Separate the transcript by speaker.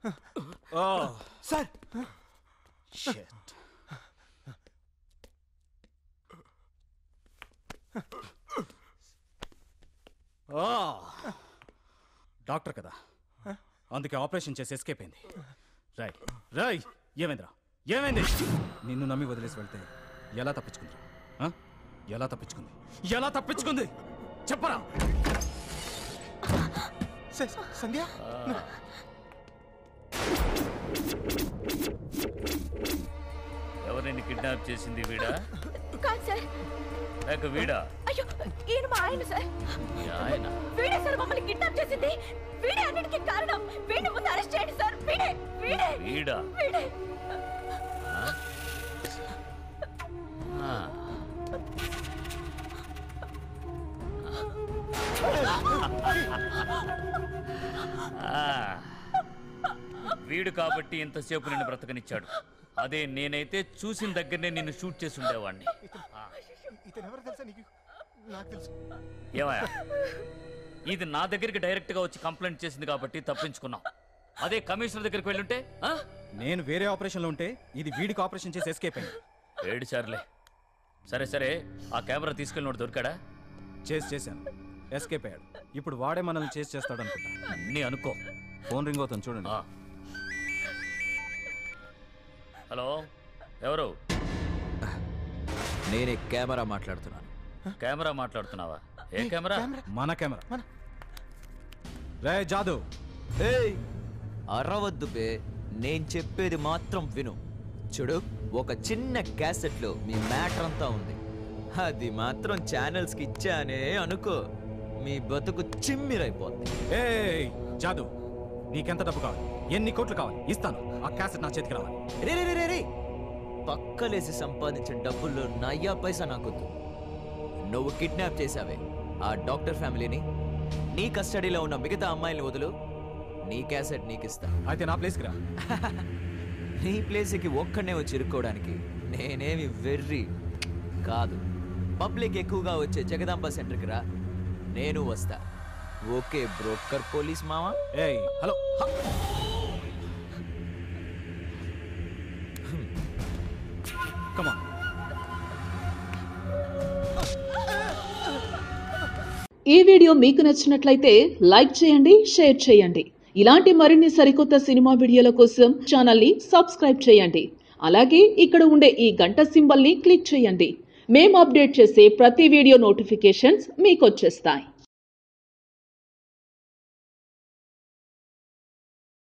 Speaker 1: Sir
Speaker 2: Shit. Ah. Doctor కదా అందుకే operation చేసి ఎస్కేప్ అయింది రై రై ఏమైందిరా ఏమైంది నిన్ను నమ్మి వదిలేసి వెళ్తే ఎలా తప్పించుకుంది ఆ? ఎలా తప్పించుకుంది ఎలా తప్పించుకుంది చెప్పరా
Speaker 1: స- సంధ్య
Speaker 3: ఎవరిని కిడ్నాప్ చేసింది వీడా
Speaker 4: కాదు సార్
Speaker 3: లేక వీడా
Speaker 4: అయ్యో ఈయన మా ఆయన సార్
Speaker 3: మీ ఆయన
Speaker 4: వీడే సార్ మమ్మల్ని కిడ్నాప్ చేసింది వీడే అన్నిటికీ కారణం వీడిని ముందు అరెస్ట్ చేయండి సార్ వీడే వీడే
Speaker 3: వీడా
Speaker 4: వీడే
Speaker 3: ఆ. ఆ. వీడు కాబట్టి ఇంతసేపు నిన్ను బ్రతకనిచ్చాడు అదే నేనైతే చూసిన దగ్గరనే నిన్ను షూట్ చేసి ఉండేవాడిని ఆ.
Speaker 1: ఇతను ఎవరు తెలుసా నీకు నాకు తెలుసు
Speaker 3: ఏమయ్యా ఇది నా దగ్గరికి డైరెక్ట్ గా వచ్చి కంప్లైంట్ చేసింది కాబట్టి తప్పించుకున్నాం అదే కమిషనర్ దగ్గరికి వెళ్ళుంటే ఆ?
Speaker 2: నేను వేరే ఆపరేషన్లో ఉంటే ఇది వీడికి ఆపరేషన్ చేసి ఎస్కేప్ అయింది
Speaker 3: ఏడు సార్లే సరే సరే ఆ కెమెరా తీసుకెళ్ళినోడు దొరికాడా
Speaker 2: చేసి చేశాను ఎస్కేప్ అయ్యాడు ఇప్పుడు వాడే మనల్ని చేసి చేస్తాడు అనుకుంటా
Speaker 3: అన్నీ అనుకో
Speaker 2: ఫోన్ రింగ్ అవుతుంది చూడండి
Speaker 3: ఆ. హలో ఎవరు
Speaker 5: నేనే కెమెరా మాట్లాడుతున్నాను
Speaker 3: కెమెరా మాట్లాడుతున్నావా ఏ కెమెరా
Speaker 2: మన కెమెరా రే జాదు
Speaker 5: ఏయ్ అరవద్దు బే నేను చెప్పేది మాత్రం విను చూడు ఒక చిన్న క్యాసెట్లో మీ మ్యాటర్ అంతా ఉంది అది మాత్రం ఛానల్స్కి ఇచ్చానే అనుకో మీ బతుకు చిమ్మిరైపోద్ది
Speaker 2: ఏ జాదు నీకెంత డబ్బు కావాలి ఎన్ని కోట్లు కావాలి ఇస్తాను ఆ క్యాసెట్ నా చేతికి రావాలి
Speaker 5: రే రే రే, రే రే పక్కలేసి సంపాదించిన డబ్బుల్లో నయ్యా పైసా నాకొద్దు నువ్వు కిడ్నాప్ చేశావే ఆ డాక్టర్ ఫ్యామిలీని నీ కస్టడీలో ఉన్న మిగతా అమ్మాయిని వదులు నీ క్యాసెట్ నీకిస్తా
Speaker 2: అయితే నా ప్లేస్కి రా
Speaker 5: నీ ప్లేస్కి ఒక్కడనే వచ్చి ఇరుక్కోవడానికి నేనేమి వెర్రి కాదు పబ్లిక్ ఎక్కువగా వచ్చే జగదాంబ సెంటర్కి రా నేను వస్తా ఓకే బ్రోకర్ పోలీస్ మావా
Speaker 2: ఏయ్ హలో హ. Come on.
Speaker 6: ఈ వీడియో మీకు నచ్చినట్లయితే లైక్ చేయండి షేర్ చేయండి ఇలాంటి మరిన్ని సరికొత్త సినిమా వీడియోల కోసం ఛానల్ని సబ్స్క్రైబ్ చేయండి అలాగే ఇక్కడ ఉండే ఈ గంట సింబల్ని క్లిక్ చేయండి మేము అప్డేట్ చేసే ప్రతి వీడియో నోటిఫికేషన్స్ మీకు వచ్చేస్తాయి